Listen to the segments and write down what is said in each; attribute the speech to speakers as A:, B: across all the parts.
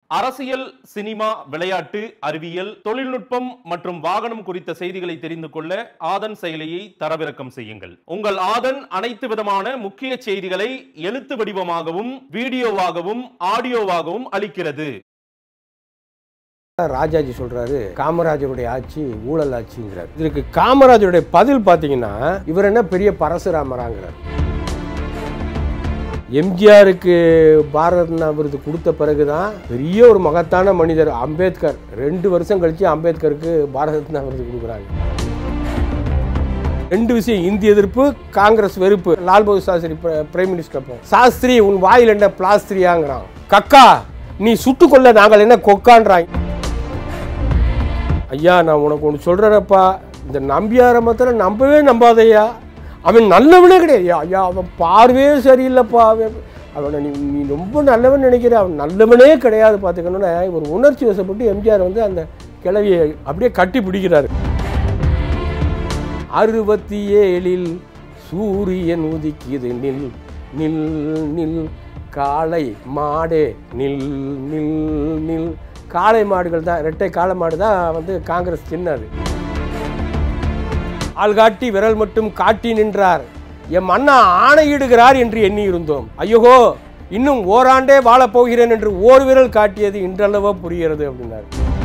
A: அரசியல் சினிமா விளையாட்டு அறிவியல் தொழில்நுட்பம் மற்றும் வாகனம் குறித்த செய்திகளை தெரிந்து கொள்ள ஆதன் செயலியை தரவிறக்கம் செய்யுங்கள் உங்கள் ஆதன் அனைத்து விதமான முக்கிய செய்திகளை எழுத்து வடிவமாகவும் வீடியோவாகவும் ஆடியோவாகவும் அளிக்கிறது
B: ராஜாஜி சொல்றாரு காமராஜருடைய ஆட்சி ஊழல் ஆட்சிங்கிறார் இதுக்கு காமராஜருடைய பதில் பார்த்தீங்கன்னா இவர் என்ன பெரிய பரசுராமராங்கிறார் எம்ஜிஆருக்கு பாரத ரத்னா விருது கொடுத்த பிறகுதான் பெரிய ஒரு மகத்தான மனிதர் அம்பேத்கர் ரெண்டு வருஷம் கழிச்சு அம்பேத்கருக்கு பாரத ரத்னா விருது கொடுக்குறாங்க ரெண்டு விஷயம் இந்திய எதிர்ப்பு காங்கிரஸ் வெறுப்பு லால் பகதூர் சாஸ்திரி பிர- பிரைம் மினிஸ்டர் அப்போ சாஸ்திரி உன் வாயில் என்ன பிளாஸ்திரியாங்கிறான் கக்கா நீ சுட்டுக்கொள்ள நாங்கள் என்ன கொக்கான்றாங்க ஐயா நான் உனக்கு ஒன்று சொல்கிறேனப்பா இந்த நம்பியார மாத்திரம் நம்பவே நம்பாதையா அவன் நல்லவனே கிடையாது ஐயா, ஐயா அவன் பார்வையே சரியில்லைப்பா அவன் அவனை நீ நீ ரொம்ப நல்லவன் நினைக்கிற அவன் நல்லவனே கிடையாது பார்த்துக்கணுன்னு ஒரு உணர்ச்சி வசப்பட்டு எம்ஜிஆர் வந்து அந்த கிளவியை அப்படியே கட்டி பிடிக்கிறாரு அறுபத்தி ஏழில் சூரியன் உதிக்குது நில் நில் நில் காளை மாடே நில் நில் நில் காளை மாடுகள் தான் இரட்டை காளை மாடு தான் வந்து காங்கிரஸ் சின்னது ஆள் காட்டி விரல் மட்டும் காட்டி நின்றார் எம் அண்ணா ஆணையிடுகிறார் என்று எண்ணி இருந்தோம் ஐயோ இன்னும் ஓராண்டே வாழப் போகிறேன் என்று ஓர் விரல் காட்டியது இன்றளவோ புரிகிறது அப்படின்னார்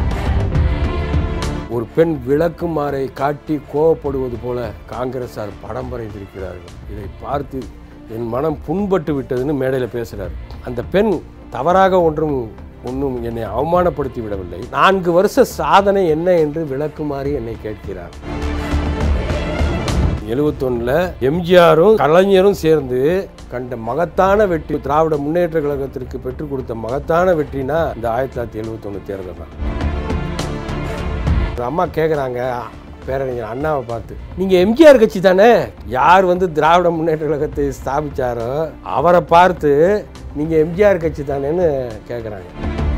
B: ஒரு பெண் விளக்குமாறை காட்டி கோவப்படுவது போல காங்கிரசார் படம் வரைந்திருக்கிறார்கள் இதை பார்த்து என் மனம் புண்பட்டு விட்டதுன்னு மேடையில் பேசுகிறார் அந்த பெண் தவறாக ஒன்றும் ஒன்றும் என்னை அவமானப்படுத்தி விடவில்லை நான்கு வருஷ சாதனை என்ன என்று விளக்குமாறு என்னை கேட்கிறார் எழுபத்தொன்னில் எம்ஜிஆரும் கலைஞரும் சேர்ந்து கண்ட மகத்தான வெற்றி திராவிட முன்னேற்ற கழகத்திற்கு பெற்றுக் கொடுத்த மகத்தான வெற்றினா இந்த ஆயிரத்தி தொள்ளாயிரத்தி எழுபத்தொன்று தேர்தல் தான் ஒரு அம்மா கேட்குறாங்க பேரறிஞர் அண்ணாவை பார்த்து நீங்கள் எம்ஜிஆர் கட்சி தானே யார் வந்து திராவிட முன்னேற்ற கழகத்தை ஸ்தாபிச்சாரோ அவரை பார்த்து நீங்கள் எம்ஜிஆர் கட்சி தானேன்னு கேட்குறாங்க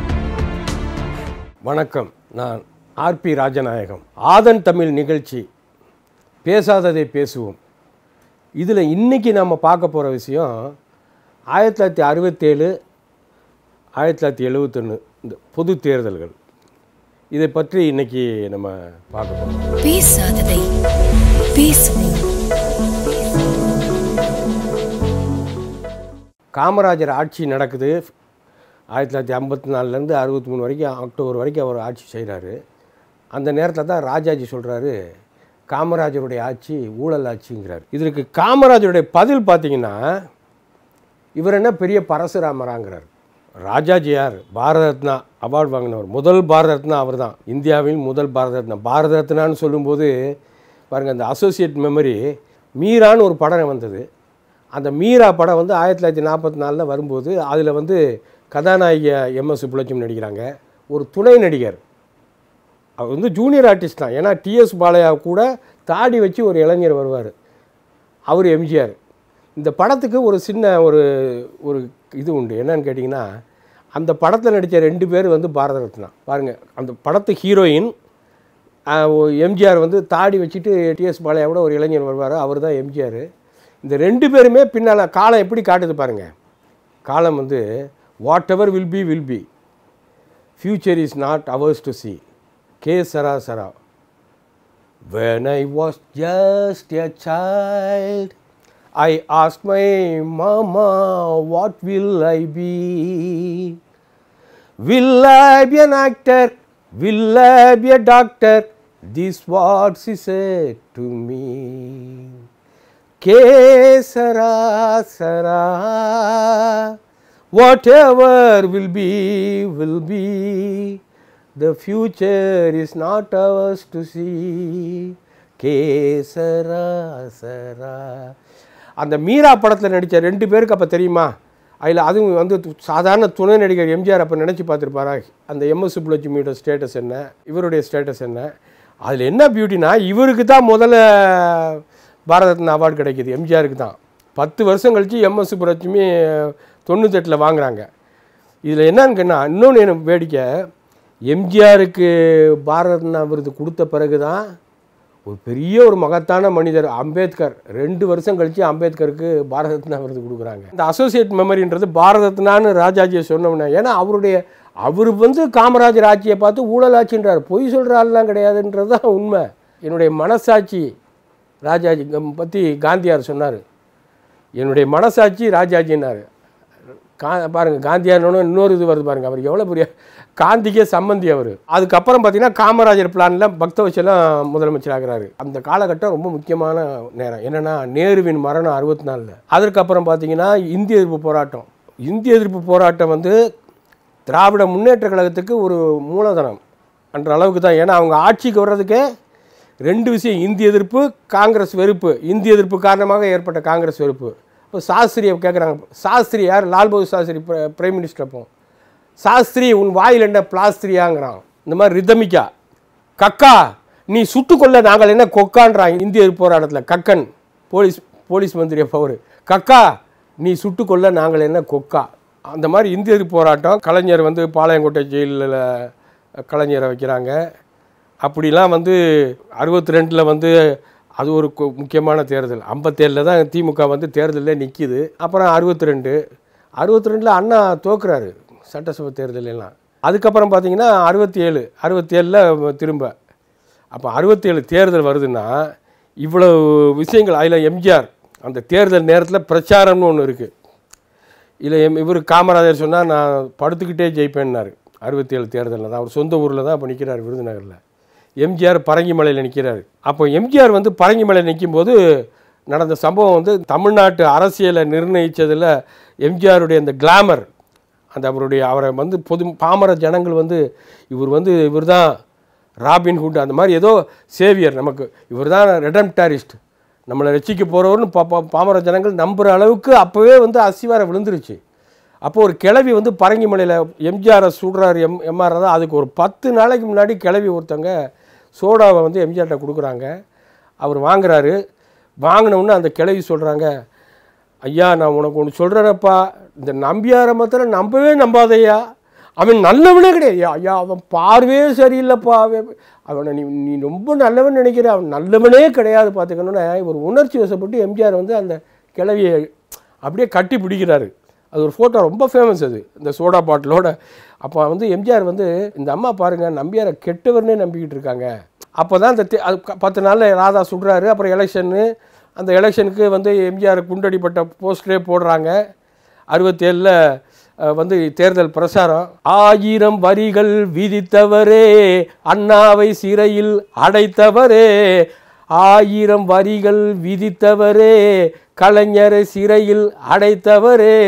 B: வணக்கம் நான் ஆர்பி ராஜநாயகம் ஆதன் தமிழ் நிகழ்ச்சி பேசாததை பேசுவோம் இதில் இன்றைக்கி நம்ம பார்க்க போகிற விஷயம் ஆயிரத்தி தொள்ளாயிரத்தி அறுபத்தேழு ஆயிரத்தி தொள்ளாயிரத்தி எழுபத்தொன்று இந்த பொது தேர்தல்கள் இதை பற்றி இன்னைக்கு நம்ம பார்க்க போகிறோம்
C: பேசாததை பேசுவோம்
B: காமராஜர் ஆட்சி நடக்குது ஆயிரத்தி தொள்ளாயிரத்தி ஐம்பத்தி நாலுலேருந்து அறுபத்தி மூணு வரைக்கும் அக்டோபர் வரைக்கும் அவர் ஆட்சி செய்கிறாரு அந்த நேரத்தில் தான் ராஜாஜி சொல்கிறாரு காமராஜருடைய ஆட்சி ஊழல் ஆட்சிங்கிறார் இதற்கு காமராஜருடைய பதில் பார்த்தீங்கன்னா இவர் என்ன பெரிய பரசுராமராங்கிறார் ராஜாஜி யார் பாரத ரத்னா அவார்டு வாங்கினவர் முதல் பாரத ரத்னா அவர் தான் இந்தியாவில் முதல் பாரத ரத்னா பாரத ரத்னான்னு சொல்லும்போது பாருங்கள் அந்த அசோசியேட் மெமரி மீரான்னு ஒரு படம் வந்தது அந்த மீரா படம் வந்து ஆயிரத்தி தொள்ளாயிரத்தி நாற்பத்தி நாலில் வரும்போது அதில் வந்து கதாநாயகி எம்எஸ் சுப்புலட்சுமி நடிக்கிறாங்க ஒரு துணை நடிகர் அவர் வந்து ஜூனியர் ஆர்டிஸ்ட் தான் ஏன்னா டிஎஸ் பாலையா கூட தாடி வச்சு ஒரு இளைஞர் வருவார் அவர் எம்ஜிஆர் இந்த படத்துக்கு ஒரு சின்ன ஒரு ஒரு இது உண்டு என்னன்னு கேட்டிங்கன்னா அந்த படத்தில் நடித்த ரெண்டு பேர் வந்து பாரத ரத்னா பாருங்கள் அந்த படத்து ஹீரோயின் எம்ஜிஆர் வந்து தாடி வச்சுட்டு டிஎஸ் பாலையாவோட ஒரு இளைஞர் வருவார் அவர் தான் எம்ஜிஆர் இந்த ரெண்டு பேருமே பின்னால் காலம் எப்படி காட்டுது பாருங்கள் காலம் வந்து whatever will be will be future is not ours to see கே சரா சரா When I was just a child, I asked my mama, what will I be? Will I be an actor? Will I be a doctor? This what she said to me. Kesara Sara, whatever will be, will be. The future is not ours to see. கேசரா சரா அந்த மீரா படத்தில் நடித்த ரெண்டு பேருக்கு அப்போ தெரியுமா அதில் அதுவும் வந்து து- சாதாரண துணை நடிகர் எம்ஜிஆர் அப்போ நினச்சி பார்த்துருப்பாரா அந்த எம்எஸ் சுப்புலட்சுமியோட ஸ்டேட்டஸ் என்ன இவருடைய ஸ்டேட்டஸ் என்ன அதில் என்ன பியூட்டினா இவருக்கு தான் முதல்ல பாரத ரத்னா அவார்டு கிடைக்கிது எம்ஜிஆருக்கு தான் பத்து வருஷம் கழித்து எம்எஸ் சுப்புலட்சுமி தொண்ணூத்தெட்டில் வாங்குறாங்க இதில் என்னன்னு கேட்டா இன்னொன்று எனக்கு வேடிக்கை எம்ஜிஆருக்கு பாரத ரத்னா விருது கொடுத்த பிறகு தான் ஒரு பெரிய ஒரு மகத்தான மனிதர் அம்பேத்கர் ரெண்டு வருஷம் கழித்து அம்பேத்கருக்கு பாரத ரத்னா விருது கொடுக்குறாங்க இந்த அசோசியேட் மெமரின்றது பாரத ரத்னான்னு ராஜாஜியை சொன்னோம்னா ஏன்னா அவருடைய அவர் வந்து காமராஜர் ஆட்சியை பார்த்து ஊழல் ஆட்சின்றார் பொய் சொல்கிற ஆள்லாம் கிடையாதுன்றது தான் உண்மை என்னுடைய மனசாட்சி ராஜாஜி பற்றி காந்தியார் சொன்னார் என்னுடைய மனசாட்சி ராஜாஜின்னாரு கா பாருங்கள் காந்தியார்னு இன்னொரு இது வருது பாருங்கள் அவர் எவ்வளோ பெரிய காந்திக்கே சம்மந்தி அவர் அதுக்கப்புறம் பார்த்தீங்கன்னா காமராஜர் பிளானில் பக்தவச்சலம் முதலமைச்சர் ஆகிறாரு அந்த காலகட்டம் ரொம்ப முக்கியமான நேரம் என்னென்னா நேருவின் மரணம் அறுபத்தி நாலில் அதற்கப்புறம் பார்த்தீங்கன்னா இந்திய எதிர்ப்பு போராட்டம் இந்திய எதிர்ப்பு போராட்டம் வந்து திராவிட முன்னேற்ற கழகத்துக்கு ஒரு மூலதனம் என்ற அளவுக்கு தான் ஏன்னா அவங்க ஆட்சிக்கு வர்றதுக்கே ரெண்டு விஷயம் இந்திய எதிர்ப்பு காங்கிரஸ் வெறுப்பு இந்திய எதிர்ப்பு காரணமாக ஏற்பட்ட காங்கிரஸ் வெறுப்பு இப்போ சாஸ்திரியை கேட்குறாங்க சாஸ்திரி யார் லால் பகதூர் சாஸ்திரி பிர- பிரைம் மினிஸ்டர் அப்போ சாஸ்திரி உன் வாயில் என்ன பிளாஸ்திரியாங்கிறான் இந்த மாதிரி ரிதமிக்கா கக்கா நீ சுட்டுக்கொள்ள நாங்கள் என்ன கொக்கான்றான் இந்திய எதிர்ப்பு போராட்டத்தில் கக்கன் போலீஸ் போலீஸ் மந்திரி அப்போ அவரு கக்கா நீ சுட்டுக்கொள்ள நாங்கள் என்ன கொக்கா அந்த மாதிரி இந்திய எதிர்ப்பு போராட்டம் கலைஞர் வந்து பாளையங்கோட்டை ஜெயிலில் கலைஞரை வைக்கிறாங்க அப்படிலாம் வந்து அறுபத்தி ரெண்டில் வந்து அது ஒரு கு- முக்கியமான தேர்தல் ஐம்பத்தேழில் தான் திமுக வந்து தேர்தலில் நிற்கிது அப்புறம் அறுபத்தி ரெண்டு அறுபத்தி ரெண்டில் அண்ணா தோக்குறாரு சட்டசபை தேர்தல் எல்லாம் அதுக்கப்புறம் பார்த்தீங்கன்னா அறுபத்தி ஏழு அறுபத்தி ஏழில் திரும்ப அப்போ அறுபத்தேழு தேர்தல் வருதுன்னா இவ்வளவு விஷயங்கள் அதில் எம்ஜிஆர் அந்த தேர்தல் நேரத்தில் பிரச்சாரம்னு ஒன்று இருக்குது இல்லை எம் இவர் காமராஜர் சொன்னால் நான் படுத்துக்கிட்டே ஜெயிப்பேன்னாரு அறுபத்தேழு தேர்தலில் தான் அவர் சொந்த ஊரில் தான் அப்போ நிற்கிறார் விருதுநகரில் எம்ஜிஆர் பரங்கிமலையில் நிற்கிறார் அப்போ எம்ஜிஆர் வந்து பரங்கிமலையில் நிற்கும்போது நடந்த சம்பவம் வந்து தமிழ்நாட்டு அரசியலை நிர்ணயித்ததில் எம்ஜிஆருடைய அந்த கிளாமர் அந்த அவருடைய அவரை வந்து பொது பாமர ஜனங்கள் வந்து இவர் வந்து இவர் தான் ராபின் ஹுட் அந்த மாதிரி ஏதோ சேவியர் நமக்கு இவர் தான் ரெடம்டாரிஸ்ட் நம்மளை ரசிக்க போகிறவர்னு பா பா- பாமர ஜனங்கள் நம்புகிற அளவுக்கு அப்போவே வந்து அசிவாரம் விழுந்துருச்சு அப்போ ஒரு கிளவி வந்து பரங்கிமலையில் எம்ஜிஆரை சுடுறாரு எம் எம்ஆர் தான் அதுக்கு ஒரு பத்து நாளைக்கு முன்னாடி கிளவி ஒருத்தங்க சோடாவை வந்து எம்ஜிஆர்கிட்ட கொடுக்குறாங்க அவர் வாங்குறாரு வாங்கின உடனே அந்த கிளவி சொல்கிறாங்க ஐயா நான் உனக்கு ஒன்று சொல்கிறேனப்பா இந்த நம்பியாரை மாத்திரம் நம்பவே நம்பாதையா அவன் நல்லவனே கிடையாது ஐயா, ஐயா அவன் பார்வையே சரியில்லைப்பா அவன் அவனை நீ நீ ரொம்ப நல்லவன் நினைக்கிற அவன் நல்லவனே கிடையாது பார்த்துக்கணுன்னு ஒரு உணர்ச்சி வசப்பட்டு எம்ஜிஆர் வந்து அந்த கிளவியை அப்படியே கட்டி பிடிக்கிறாரு அது ஒரு ஃபோட்டோ ரொம்ப ஃபேமஸ் அது இந்த சோடா பாட்டிலோட அப்போ வந்து எம்ஜிஆர் வந்து இந்த அம்மா பாருங்கள் நம்பியாரை கெட்டவர்னே நம்பிக்கிட்டு இருக்காங்க அப்போ தான் இந்த தே- அது க- பத்து நாளில் ராதா சுடுறாரு அப்புறம் எலெக்ஷனு அந்த எலெக்ஷனுக்கு வந்து எம்ஜிஆர் குண்டடிப்பட்ட போஸ்டரே போடுறாங்க அறுபத்தேழில் வந்து தேர்தல் பிரசாரம் ஆயிரம் வரிகள் விதித்தவரே அண்ணாவை சிறையில் அடைத்தவரே ஆயிரம் வரிகள் விதித்தவரே கலைஞரை சிறையில் அடைத்தவரே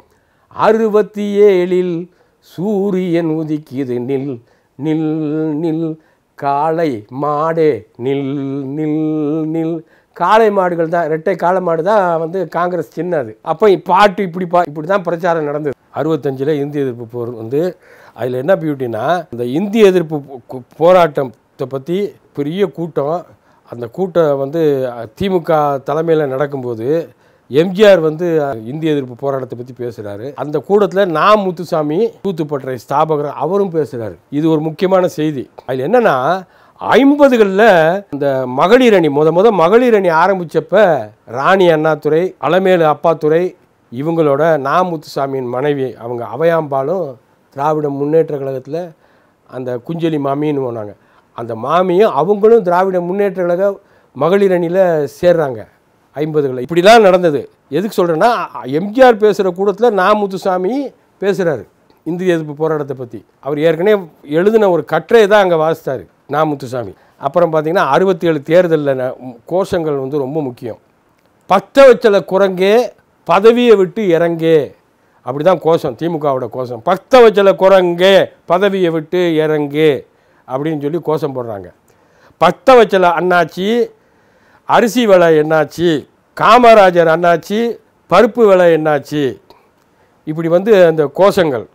B: அறுபத்தி ஏழில் சூரியன் உதிக்குது நில் நில் நில் காளை மாடே நில் நில் நில் காளை மாடுகள் தான் ரெட்டை காளை மாடு தான் வந்து காங்கிரஸ் சின்னது அப்போ பாட்டு இப்படி பா இப்படி தான் பிரச்சாரம் நடந்தது அறுபத்தஞ்சில் இந்திய எதிர்ப்பு போர் வந்து அதில் என்ன பியூட்டினா இந்த இந்திய எதிர்ப்பு போ- கு- போராட்டத்தை பற்றி பெரிய கூட்டம் அந்த கூட்டம் வந்து அஹ், திமுக தலைமையில் நடக்கும்போது எம்ஜிஆர் வந்து அஹ், இந்திய எதிர்ப்பு போராட்டத்தை பற்றி பேசுகிறாரு அந்த கூட்டத்தில் நா முத்துசாமி தூத்துப்பட்டறை ஸ்தாபகர் அவரும் பேசுகிறாரு இது ஒரு முக்கியமான செய்தி அதில் என்னன்னா ஐம்பதுகளில் இந்த மகளிர் அணி முத முத மகளிர் அணி ஆரம்பிச்சப்ப ராணி அண்ணாதுரை அலமேலு அப்பாத்துரை இவங்களோட நா முத்துசாமியின் மனைவி அவங்க அவையாம்பாலும் திராவிட முன்னேற்ற கழகத்தில் அந்த குஞ்சலி மாமின்னு போனாங்க அந்த மாமியும் அவங்களும் திராவிட முன்னேற்ற கழக மகளிர் அணியில் சேர்றாங்க ஐம்பதுகளில் இப்படிலாம் நடந்தது எதுக்கு சொல்கிறேன்னா எம்ஜிஆர் பேசுகிற கூடத்தில் நா முத்துசாமி பேசுகிறாரு இந்திய எதிர்ப்பு போராட்டத்தை பற்றி அவர் ஏற்கனவே எழுதின ஒரு கட்டுரையை தான் அங்கே வாசித்தார் நா முத்துசாமி அப்புறம் பார்த்தீங்கன்னா அறுபத்தி ஏழு தேர்தலில் கோஷங்கள் வந்து ரொம்ப முக்கியம் பத்த வச்சல குரங்கே பதவியை விட்டு இறங்கே அப்படிதான் கோஷம் திமுகவோட கோஷம் பத்த வச்சல குரங்கே பதவியை விட்டு இறங்கு அப்படின்னு சொல்லி கோஷம் போடுறாங்க பத்த வச்சல அண்ணாச்சி அரிசி விலை என்னாச்சு காமராஜர் அண்ணாச்சி பருப்பு விலை என்னாச்சு இப்படி வந்து அந்த கோஷங்கள்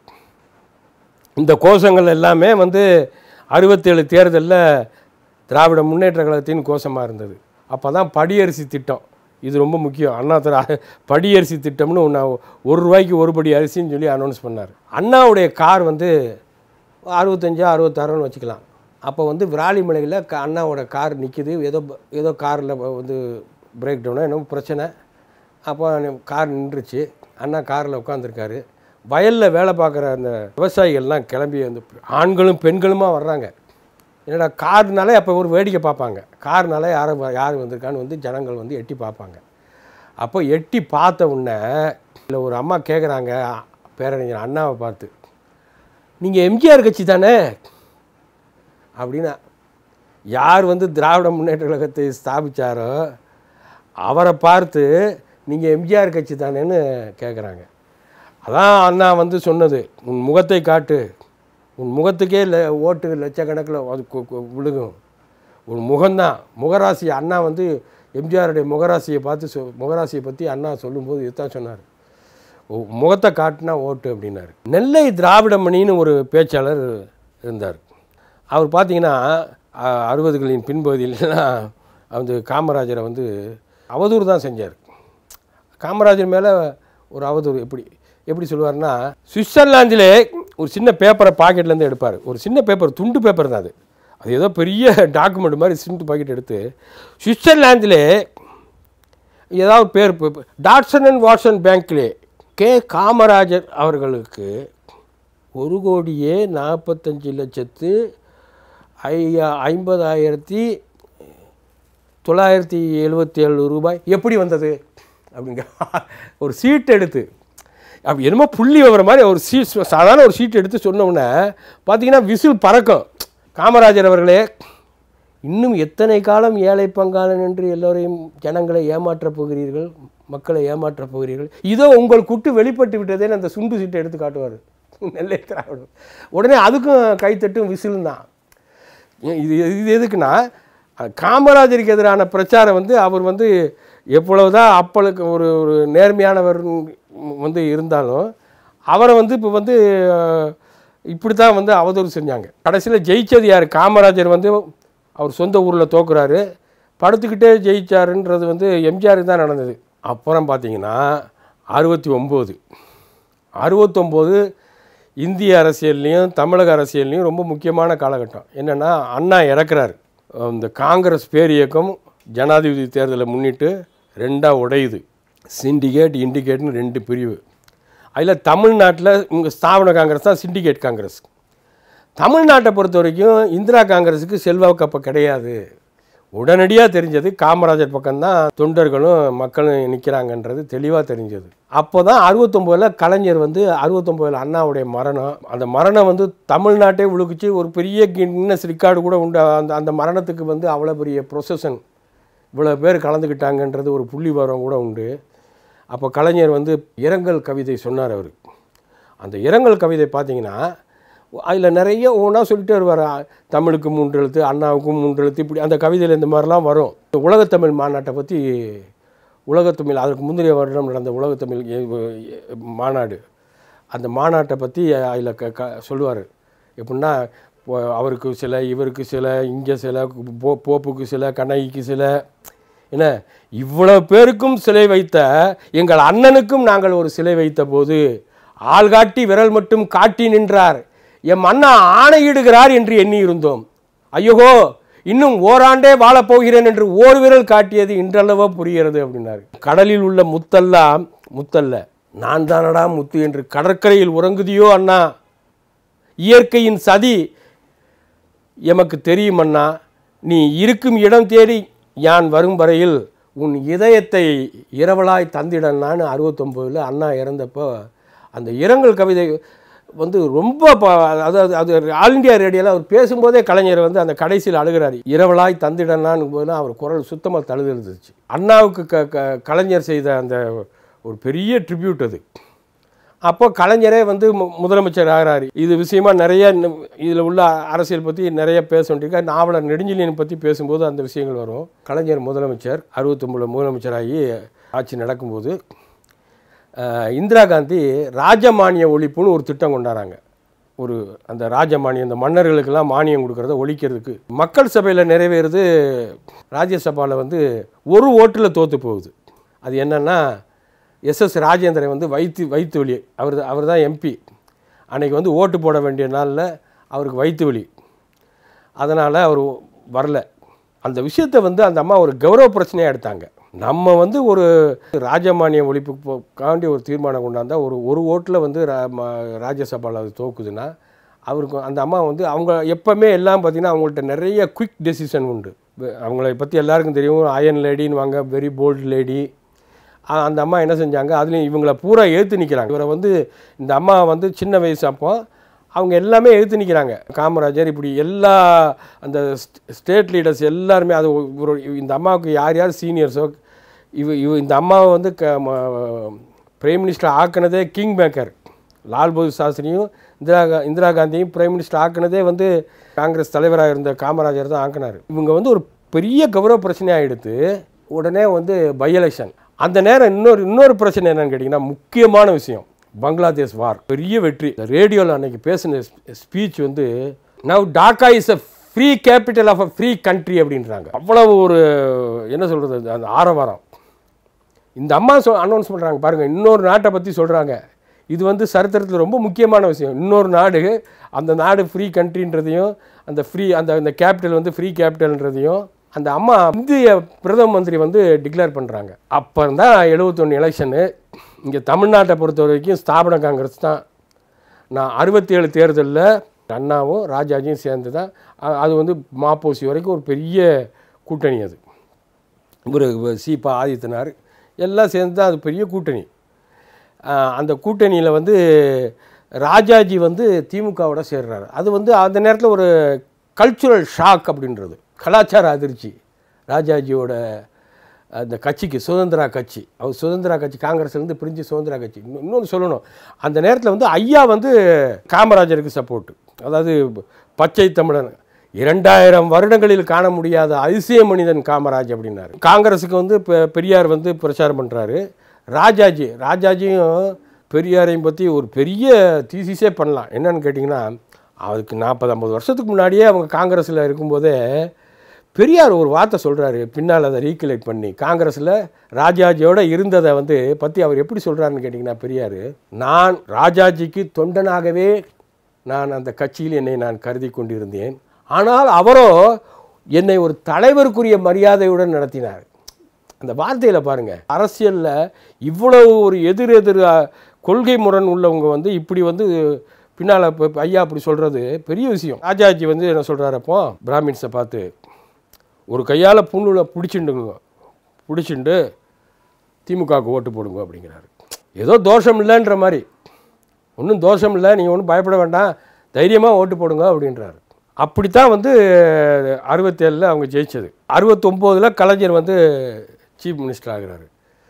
B: இந்த கோஷங்கள் எல்லாமே வந்து அறுபத்தேழு தேர்தலில் திராவிட முன்னேற்ற கழகத்தின் கோஷமாக இருந்தது அப்போ தான் படியரிசி திட்டம் இது ரொம்ப முக்கியம் அண்ணா தர படியரிசி திட்டம்னு ஒன்று ஒரு ரூபாய்க்கு ஒரு படி அரிசின்னு சொல்லி அனௌன்ஸ் பண்ணார் அண்ணாவுடைய கார் வந்து அறுபத்தஞ்சா அறுபத்தாறுன்னு வச்சுக்கலாம் அப்போ வந்து விராலிமலையில் க அண்ணாவோட கார் நிற்கிது ஏதோ ப- ஏதோ காரில் வந்து பிரேக் டவுனோ என்னமோ பிரச்சனை அப்போ கார் நின்றுச்சு அண்ணா காரில் உட்காந்துருக்காரு வயலில் வேலை பார்க்குற அந்த விவசாயிகள்லாம் கிளம்பி அந்த ஆண்களும் பெண்களுமா வர்றாங்க என்னடா கார்னாலே அப்போ ஒரு வேடிக்கை பார்ப்பாங்க கார்னாலே யாரும் வ- யார் வந்திருக்கான்னு வந்து ஜனங்கள் வந்து எட்டி பார்ப்பாங்க அப்போ எட்டி பார்த்த உடனே இல்லை ஒரு அம்மா கேட்குறாங்க பேரறிஞர் அண்ணாவை பார்த்து நீங்கள் எம்ஜிஆர் கட்சி தானே அப்படின்னா யார் வந்து திராவிட முன்னேற்ற கழகத்தை ஸ்தாபிச்சாரோ அவரை பார்த்து நீங்கள் எம்ஜிஆர் கட்சி தானேன்னு கேட்குறாங்க அதான் அண்ணா வந்து சொன்னது உன் முகத்தை காட்டு உன் முகத்துக்கே இல்லை ஓட்டு லட்சக்கணக்கில் அது கு- கு- விழுகும் உன் முகம்தான் முகராசி அண்ணா வந்து எம்ஜிஆருடைய முகராசியை பார்த்து சொ முகராசியை பற்றி அண்ணா சொல்லும்போது இதுதான் சொன்னார் உ- முகத்தை காட்டினா ஓட்டு அப்படின்னாரு நெல்லை திராவிடமணின்னு ஒரு பேச்சாளர் இருந்தார் அவர் பார்த்தீங்கன்னா அ- அறுபதுகளின் பின்பகுதியிலலாம் வந்து காமராஜரை வந்து அவதூறு தான் செஞ்சார் காமராஜர் மேலே ஒரு அவதூறு எப்படி எப்படி சொல்லுவார்னா சுவிட்சர்லாந்திலே ஒரு சின்ன பேப்பரை பாக்கெட்லேருந்து எடுப்பார் ஒரு சின்ன பேப்பர் துண்டு பேப்பர் தான் அது அது ஏதோ பெரிய டாக்குமெண்ட் மாதிரி சிண்டு பாக்கெட் எடுத்து சுவிட்சர்லாந்திலே ஏதாவது பேர் ப- டாட்சன் அண்ட் வாட்சன் பேங்க்லே கே காமராஜர் அவர்களுக்கு ஒரு கோடியே நாற்பத்தஞ்சு லட்சத்து ஐயா ஐம்பதாயிரத்தி தொள்ளாயிரத்தி எழுபத்தி ஏழு ரூபாய் எப்படி வந்தது அப்படிங்க ஒரு சீட் எடுத்து அப்படி என்னமோ புள்ளி விவரம் மாதிரி ஒரு சீட் சாதாரண ஒரு சீட் எடுத்து சொன்ன உடனே பார்த்தீங்கன்னா விசில் பறக்கும் காமராஜர் அவர்களே இன்னும் எத்தனை காலம் ஏழை பங்காளன் என்று எல்லோரையும் ஜனங்களை ஏமாற்றப் போகிறீர்கள் மக்களை ஏமாற்றப் போகிறீர்கள் இதோ உங்கள் குட்டு வெளிப்பட்டு விட்டதேன்னு அந்த சுண்டு சீட்டை எடுத்து காட்டுவார் நெல்லை திராவிடம் உடனே அதுக்கும் கைத்தட்டும் விசிலும் தான் ஏன் இது இது எதுக்குன்னா அஹ், காமராஜருக்கு எதிரான பிரச்சாரம் வந்து அவர் வந்து எவ்வளவுதான் அப்பளுக்கு ஒரு ஒரு நேர்மையானவர் வந்து இருந்தாலும் அவரை வந்து இப்போ வந்து இப்படி தான் வந்து அவதூறு செஞ்சாங்க கடைசியில் ஜெயிச்சது யார் காமராஜர் வந்து அவர் சொந்த ஊரில் தோக்குறாரு படுத்துக்கிட்டே ஜெயிச்சாருன்றது வந்து எம்ஜிஆருக்கு தான் நடந்தது அப்புறம் பார்த்தீங்கன்னா அறுபத்தி ஒம்பது அறுபத்தொம்போது இந்திய அரசியல்லையும் தமிழக அரசியல்லையும் ரொம்ப முக்கியமான காலகட்டம் என்னென்னா அண்ணா இறக்குறாரு இந்த காங்கிரஸ் பேரியக்கம் ஜனாதிபதி தேர்தலை முன்னிட்டு ரெண்டாக உடையுது சிண்டிகேட் இண்டிகேட்னு ரெண்டு பிரிவு அதில் தமிழ்நாட்டில் இங்கே ஸ்தாபன காங்கிரஸ் தான் சிண்டிகேட் காங்கிரஸ் தமிழ்நாட்டை பொறுத்த வரைக்கும் இந்திரா காங்கிரஸுக்கு செல்வாக்கு அப்போ கிடையாது உடனடியாக தெரிஞ்சது காமராஜர் பக்கம்தான் தொண்டர்களும் மக்களும் நிற்கிறாங்கன்றது தெளிவாக தெரிஞ்சது அப்போ தான் அறுபத்தொம்போதில் கலைஞர் வந்து அறுபத்தொம்போதில் அண்ணாவுடைய மரணம் அந்த மரணம் வந்து தமிழ்நாட்டே உழுக்குச்சு ஒரு பெரிய கின்னஸ் ரெக்கார்டு கூட உண்டு அந்த அந்த மரணத்துக்கு வந்து அவ்வளோ பெரிய ப்ரொசஷன் இவ்வளோ பேர் கலந்துக்கிட்டாங்கன்றது ஒரு புள்ளி விவரம் கூட உண்டு அப்போ கலைஞர் வந்து இரங்கல் கவிதை சொன்னார் அவர் அந்த இரங்கல் கவிதை பார்த்தீங்கன்னா அதில் நிறைய ஒன்றா சொல்லிட்டே வருவார் தமிழுக்கு மூன்று எழுத்து அண்ணாவுக்கும் மூன்று எழுத்து இப்படி அந்த கவிதையில் இந்த மாதிரிலாம் வரும் இந்த உலகத்தமிழ் மாநாட்டை பற்றி உலகத்தமிழ் அதற்கு முந்தைய வருடம் நடந்த உலகத்தமிழ் எ- எ- மாநாடு அந்த மாநாட்டை பற்றி அதில் க க சொல்லுவார் எப்படின்னா இப்போ அவருக்கு சில இவருக்கு சில இங்கே சில போ போப்புக்கு சில கண்ணகிக்கு சில என்ன இவ்வளோ பேருக்கும் சிலை வைத்த எங்கள் அண்ணனுக்கும் நாங்கள் ஒரு சிலை வைத்த போது ஆள் காட்டி விரல் மட்டும் காட்டி நின்றார் எம் அண்ணா ஆணையிடுகிறார் என்று எண்ணி இருந்தோம் ஐயோ இன்னும் ஓராண்டே வாழப் போகிறேன் என்று ஓர் விரல் காட்டியது இன்றளவோ புரிகிறது அப்படின்னாரு கடலில் உள்ள முத்தெல்லாம் முத்தல்ல நான் தானடா முத்து என்று கடற்கரையில் உறங்குதியோ அண்ணா இயற்கையின் சதி எமக்கு தெரியும் அண்ணா நீ இருக்கும் இடம் தேடி யான் வரும் வரையில் உன் இதயத்தை இரவலாய் தந்திடனான்னு அறுபத்தொம்போதில் அண்ணா இறந்தப்போ அந்த இரங்கல் கவிதை வந்து ரொம்ப ப- அதாவது அது ஆல் இண்டியா ரேடியோவில் அவர் பேசும்போதே கலைஞர் வந்து அந்த கடைசியில் அழுகிறார் இரவலாய் தந்திடனான்னு போதுலாம் அவர் குரல் சுத்தமாக தழுது இருந்துச்சு அண்ணாவுக்கு க க கலைஞர் செய்த அந்த ஒரு பெரிய ட்ரிபியூட் அது அப்போ கலைஞரே வந்து மு- முதலமைச்சர் ஆகிறாரு இது விஷயமா நிறைய இதில் உள்ள அரசியல் பற்றி நிறைய பேச வேண்டியிருக்கா நாவலர் நெடுஞ்செழியன் பற்றி பேசும்போது அந்த விஷயங்கள் வரும் கலைஞர் முதலமைச்சர் அறுபத்தொம்பதில் முதலமைச்சராகி ஆட்சி நடக்கும்போது அஹ், இந்திரா காந்தி ராஜமானிய ஒழிப்புன்னு ஒரு திட்டம் கொண்டாடுறாங்க ஒரு அந்த ராஜமானியம் இந்த மன்னர்களுக்கெல்லாம் மானியம் கொடுக்கறத ஒழிக்கிறதுக்கு மக்கள் சபையில் நிறைவேறுது ராஜ்யசபாவில் வந்து ஒரு ஓட்டில் தோற்று போகுது அது என்னன்னா எஸ்எஸ் ராஜேந்திரன் வந்து வைத்து வைத்து வலி அவர் அவர் தான் எம்பி அன்னைக்கு வந்து ஓட்டு போட வேண்டிய நாளில் அவருக்கு வயிற்று வலி அதனால் அவர் வரல அந்த விஷயத்தை வந்து அந்த அம்மா ஒரு கௌரவ பிரச்சனையாக எடுத்தாங்க நம்ம வந்து ஒரு ராஜமானிய ஒழிப்புக்காண்டி ஒரு தீர்மானம் கொண்டாந்தா ஒரு ஒரு ஓட்டில் வந்து ரா- ம- ராஜ்யசபாவில் அது தோக்குதுன்னா அவருக்கு அந்த அம்மா வந்து அவங்க எப்போவுமே எல்லாம் பார்த்தீங்கன்னா அவங்கள்ட்ட நிறைய குயிக் டெசிஷன் உண்டு வ- அவங்கள பற்றி எல்லாருக்கும் தெரியும் அயன் லேடின்னு வாங்க வெரி போல்ட் லேடி அந்த அம்மா என்ன செஞ்சாங்க அதுலேயும் இவங்கள பூரா ஏற்று நிற்கிறாங்க இவரை வந்து இந்த அம்மா வந்து சின்ன வயசு அப்போ அவங்க எல்லாமே எதிர்த்து நிற்கிறாங்க காமராஜர் இப்படி எல்லா அந்த ஸ்டேட் லீடர்ஸ் எல்லாருமே அது ஒரு இந்த அம்மாவுக்கு யார் யார் சீனியர்ஸோ இவ இவ இந்த அம்மாவை வந்து க பிரைம் மினிஸ்டர் ஆக்குனதே கிங் மேக்கர் லால் பகதூர் சாஸ்திரியும் இந்திரா கா- இந்திரா காந்தியும் பிரைம் மினிஸ்டர் ஆக்குனதே வந்து காங்கிரஸ் தலைவராக இருந்த காமராஜர் தான் ஆக்கினார் இவங்க வந்து ஒரு பெரிய கௌரவ பிரச்சனையாக எடுத்து உடனே வந்து பை எலெக்ஷன் அந்த நேரம் இன்னொரு இன்னொரு பிரச்சனை என்னன்னு கேட்டிங்கன்னா முக்கியமான விஷயம் பங்களாதேஷ் வார் பெரிய வெற்றி ரேடியோவில் அன்னைக்கு பேசின ஸ்பீச் வந்து now Dhaka is a free capital of a free country அப்படின்றாங்க அவ்வளவு ஒரு என்ன சொல்கிறது அந்த ஆரவாரம் இந்த அம்மா சொ அனௌன்ஸ் பண்ணுறாங்க பாருங்கள் இன்னொரு நாட்டை பற்றி சொல்கிறாங்க இது வந்து சரித்திரத்தில் ரொம்ப முக்கியமான விஷயம் இன்னொரு நாடு அந்த நாடு ஃப்ரீ கண்ட்ரின்றதையும் அந்த ஃப்ரீ அந்த இந்த கேபிட்டல் வந்து ஃப்ரீ கேபிட்டல்ன்றதையும் அந்த அம்மா இந்திய பிரதம மந்திரி வந்து டிக்ளேர் பண்ணுறாங்க அப்போ தான் எழுபத்தொன்று எலெக்ஷனு இங்கே தமிழ்நாட்டை பொறுத்த வரைக்கும் ஸ்தாபன காங்கிரஸ் தான் நான் அறுபத்தி ஏழு தேர்தலில் அண்ணாவும் ராஜாஜியும் சேர்ந்து தான் அ- அது வந்து மாப்போசி வரைக்கும் ஒரு பெரிய கூட்டணி அது இவர் சீபா ஆதித்தனார் எல்லாம் சேர்ந்து தான் அது பெரிய கூட்டணி ஆஹ் அந்த கூட்டணியில் வந்து ராஜாஜி வந்து திமுகவோட சேர்றாரு அது வந்து அந்த நேரத்தில் ஒரு கல்ச்சுரல் ஷாக் அப்படின்றது கலாச்சார அதிர்ச்சி ராஜாஜியோட அந்த கட்சிக்கு சுதந்திரா கட்சி அவர் சுதந்திரா கட்சி காங்கிரஸ்லேருந்து பிரிஞ்சு சுதந்திரா கட்சி இன்னும் இன்னொன்று சொல்லணும் அந்த நேரத்தில் வந்து ஐயா வந்து காமராஜருக்கு சப்போர்ட் அதாவது பச்சை தமிழன் இரண்டாயிரம் வருடங்களில் காண முடியாத அதிசய மனிதன் காமராஜ் அப்படின்னாரு காங்கிரஸுக்கு வந்து பெ- பெரியார் வந்து பிரச்சாரம் பண்ணுறாரு ராஜாஜி ராஜாஜியும் பெரியாரையும் பற்றி ஒரு பெரிய தீசிஸே பண்ணலாம் என்னன்னு கேட்டிங்கன்னா அதுக்கு நாற்பது ஐம்பது வருஷத்துக்கு முன்னாடியே அவங்க காங்கிரஸில் இருக்கும்போதே பெரியார் ஒரு வார்த்தை சொல்கிறாரு பின்னால் அதை ரீகலெக்ட் பண்ணி காங்கிரஸில் ராஜாஜியோட இருந்ததை வந்து பற்றி அவர் எப்படி சொல்கிறாருன்னு கேட்டிங்கன்னா பெரியார் நான் ராஜாஜிக்கு தொண்டனாகவே நான் அந்த கட்சியில் என்னை நான் கருதி கொண்டிருந்தேன் ஆனால் அவரோ என்னை ஒரு தலைவருக்குரிய மரியாதையுடன் நடத்தினார் அந்த வார்த்தையில் பாருங்க அரசியலில் இவ்வளவு ஒரு எதிர் எதிர் அ, கொள்கை முரண் உள்ளவங்க வந்து இப்படி வந்து பின்னால் இப்போ ஐயா அப்படி சொல்கிறது பெரிய விஷயம் ராஜாஜி வந்து என்ன சொல்கிறாரு அப்போ பிராமின்ஸை பார்த்து ஒரு கையால் புண்ணுல பிடிச்சிண்டுங்க பிடிச்சிண்டு திமுகவுக்கு ஓட்டு போடுங்க அப்படிங்கிறாரு ஏதோ தோஷம் இல்லைன்ற மாதிரி ஒன்றும் தோஷம் இல்லை நீங்கள் ஒன்றும் பயப்பட வேண்டாம் தைரியமாக ஓட்டு போடுங்க அப்படின்றாரு அப்படித்தான் வந்து அறுபத்தேழில் அவங்க ஜெயிச்சது அறுபத்தொம்போதில் கலைஞர் வந்து சீஃப் மினிஸ்டர் ஆகிறாரு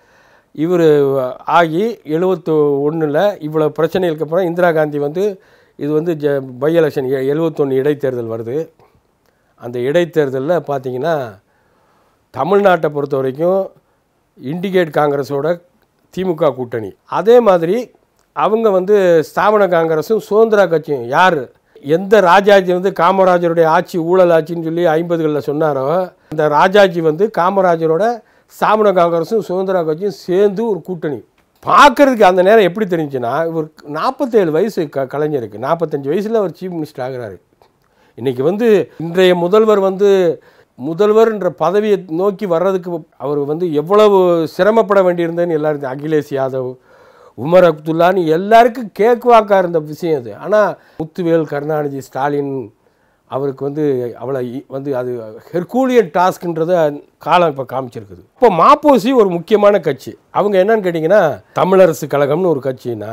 B: இவர் ஆகி எழுபத்து ஒன்றில் இவ்வளோ பிரச்சனைகளுக்கு அப்புறம் இந்திரா காந்தி வந்து இது வந்து ஜ பை எலெக்ஷன் எழுபத்தொன்று இடைத்தேர்தல் வருது அந்த இடைத்தேர்தலில் பார்த்தீங்கன்னா தமிழ்நாட்டை பொறுத்த வரைக்கும் இண்டிகேட் காங்கிரஸோட திமுக கூட்டணி அதே மாதிரி அவங்க வந்து ஸ்தாபன காங்கிரஸும் சுதந்திரா கட்சியும் யார் எந்த ராஜாஜி வந்து காமராஜருடைய ஆட்சி ஊழல் ஆட்சின்னு சொல்லி ஐம்பதுகளில் சொன்னாரோ அந்த ராஜாஜி வந்து காமராஜரோட ஸ்தாபன காங்கிரஸும் சுதந்திரா கட்சியும் சேர்ந்து ஒரு கூட்டணி பார்க்கறதுக்கு அந்த நேரம் எப்படி தெரிஞ்சுன்னா இவர் நாற்பத்தேழு வயசு க கலைஞருக்கு நாற்பத்தஞ்சு வயசில் அவர் சீஃப் மினிஸ்டர் ஆகுறாரு இன்னைக்கு வந்து இன்றைய முதல்வர் வந்து முதல்வர்ன்ற பதவியை நோக்கி வர்றதுக்கு அவர் வந்து எவ்வளவு சிரமப்பட வேண்டியிருந்தேன்னு எல்லாரும் அகிலேஷ் யாதவ் உமர் அப்துல்லான்னு எல்லாருக்கும் கேக்குவாக்கா இருந்த விஷயம் அது ஆனால் முத்துவேல் கருணாநிதி ஸ்டாலின் அவருக்கு வந்து அவ்வளோ இ- வந்து அது ஹெர்கூலியன் டாஸ்க்ன்றத காலம் இப்போ காமிச்சிருக்குது இப்போ மாப்போசி ஒரு முக்கியமான கட்சி அவங்க என்னன்னு கேட்டிங்கன்னா தமிழரசு கழகம்னு ஒரு கட்சின்னா